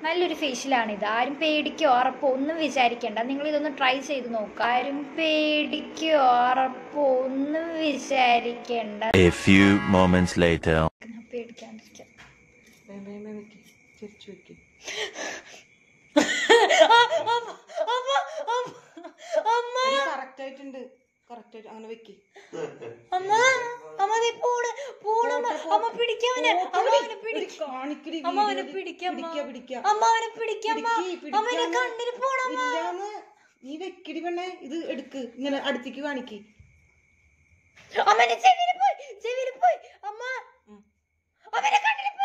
നല്ലൊരു ഫേഷ്യലാണിത് ആരും പേടിക്കോ ഉറപ്പോ ഒന്നും വിചാരിക്കണ്ട നിങ്ങൾ ഇതൊന്ന് ട്രൈ ചെയ്ത് നോക്കുക ആരും പേടിക്കോ ഉറപ്പോ ഒന്നും വിചാരിക്കണ്ട A few moments later. ഞാൻ പേടിക്കാണ്ടിരിക്കാം വേഗം വേഗം വേഗം വെക്ക് ചിരിച്ചു വെക്ക് കറക്റ്റ് ആയിട്ടുണ്ട് കറക്റ്റ് ആയിട്ട് അങ്ങനെ വെക്ക് അമ്മ അമ്മ ദേ പോണ് പോണമ്മ അമ്മ പിടിക്കവനെ അമ്മ അവനെ പിടിക്ക കാണിക്കടി അമ്മ അവനെ പിടിക്കാം പിടിക്ക പിടിക്ക അമ്മ അവനെ പിടിക്കമ്മ പിടിക്ക്, അവനെ പിടിക്കാന്ന്. കണ്ണിന് പോണമ്മ ഇല്ലാന്ന് നീ വെക്കടി പെണ്ണെ ഇത് എടുക്ക് ഇങ്ങനെ അടുത്തേക്ക് കാണിക്ക് അമ്മനെ ചെവിയിൽ പോയി ചെവിയിൽ പോയി അമ്മ അവനെ കണ്ണിന്